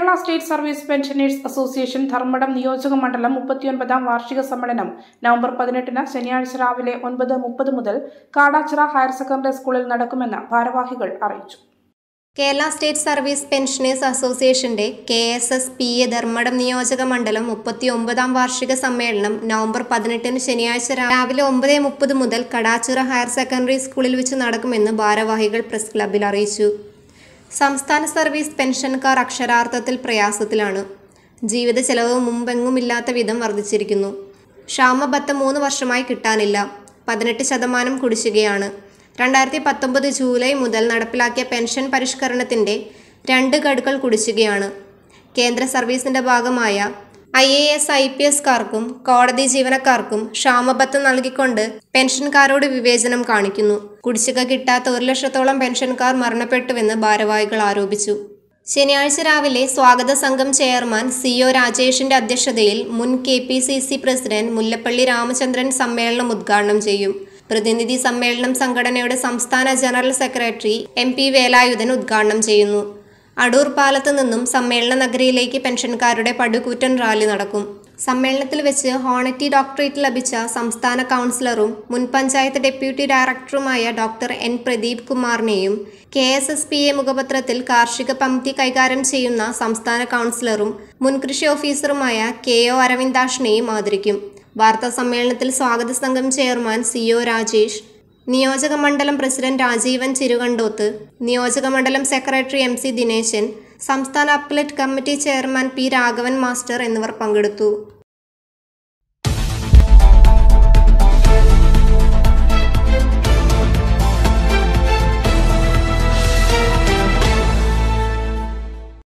Kerala state service pensioners association Dharmadam നിയോജക മണ്ഡലം മുപ്പത്തിയൊൻപതാം വാർഷിക സമ്മേളനം നവംബർ പതിനെട്ടിന് ശനിയാഴ്ച രാവിലെ ഒൻപത് മുപ്പത് മുതൽ കാടാച്ചിറ ഹയർ സെക്കൻഡറി സ്കൂളിൽ നടക്കുമെന്ന് ഭാരവാഹികൾ അറിയിച്ചു കേരള സ്റ്റേറ്റ് സർവീസ് പെൻഷനേഴ്സ് അസോസിയേഷന്റെ K S S P A Dharmadam നിയോജക മണ്ഡലം മുപ്പത്തി ഒമ്പതാം വാർഷിക സമ്മേളനം നവംബർ പതിനെട്ടിന് ശനിയാഴ്ച രാവിലെ ഒമ്പത് മുപ്പത് മുതൽ കടാച്ചിറ ഹയർ സെക്കൻഡറി സ്കൂളിൽ വെച്ച് നടക്കുമെന്ന് ഭാരവാഹികൾ പ്രസ് ക്ലബ്ബിൽ അറിയിച്ചു സംസ്ഥാന സർവീസ് പെൻഷൻകാർ അക്ഷരാർത്ഥത്തിൽ പ്രയാസത്തിലാണ് ജീവിത ചെലവ് മുമ്പെങ്ങുമില്ലാത്ത വിധം വർദ്ധിച്ചിരിക്കുന്നു ക്ഷാമബത്ത മൂന്ന് വർഷമായി കിട്ടാനില്ല പതിനെട്ട് ശതമാനം കുടിശ്ശികയാണ് രണ്ടായിരത്തി പത്തൊമ്പത് ജൂലൈ മുതൽ നടപ്പിലാക്കിയ പെൻഷൻ പരിഷ്കരണത്തിൻ്റെ രണ്ട് ഗഡുക്കൾ കുടിശ്ശികയാണ് കേന്ദ്ര സർവീസിൻ്റെ ഭാഗമായ I A S I P എസ്കാർക്കും കോടതി ജീവനക്കാർക്കും ക്ഷാമബത്ത് നൽകിക്കൊണ്ട് പെൻഷൻകാരോട് വിവേചനം കാണിക്കുന്നു കുടിശ്ശിക കിട്ടാത്ത ഒരു ലക്ഷത്തോളം പെൻഷൻകാർ മരണപ്പെട്ടുവെന്ന് ഭാരവാഹികൾ ആരോപിച്ചു ശനിയാഴ്ച രാവിലെ സ്വാഗത സംഘം ചെയർമാൻ സി ഒ രാജേഷിന്റെ അധ്യക്ഷതയിൽ മുൻ K P C C president Mullappally Ramachandran സമ്മേളനം ഉദ്ഘാടനം ചെയ്യും പ്രതിനിധി സമ്മേളനം സംഘടനയുടെ സംസ്ഥാന general secretary M P Velayudhan ഉദ്ഘാടനം ചെയ്യുന്നു അടൂർ പാലത്ത് നിന്നും സമ്മേളന നഗരിയിലേക്ക് പെൻഷൻകാരുടെ പടുകൂറ്റൻ റാലി നടക്കും സമ്മേളനത്തിൽ വെച്ച് ഹോണറ്റി ഡോക്ടറേറ്റ് ലഭിച്ച സംസ്ഥാന കൗൺസിലറും മുൻ പഞ്ചായത്ത് ഡെപ്യൂട്ടി ഡയറക്ടറുമായ ഡോക്ടർ എൻ പ്രദീപ് കുമാറിനെയും K S S P A മുഖപത്രത്തിൽ കാർഷിക പംക്തി കൈകാര്യം ചെയ്യുന്ന സംസ്ഥാന കൗൺസിലറും മുൻ കൃഷി ഓഫീസറുമായ കെ ഒ അരവിന്ദാഷിനെയും ആദരിക്കും വാർത്താ സമ്മേളനത്തിൽ സ്വാഗത സംഘം ചെയർമാൻ സി ഒ രാജേഷ് നിയോജക മണ്ഡലം പ്രസിഡന്റ് രാജീവൻ ചിരുകണ്ടോത്ത് നിയോജക മണ്ഡലം സെക്രട്ടറി എം സി ദിനേശൻ സംസ്ഥാന appellate committee chairman P Raghavan master എന്നിവർ പങ്കെടുത്തു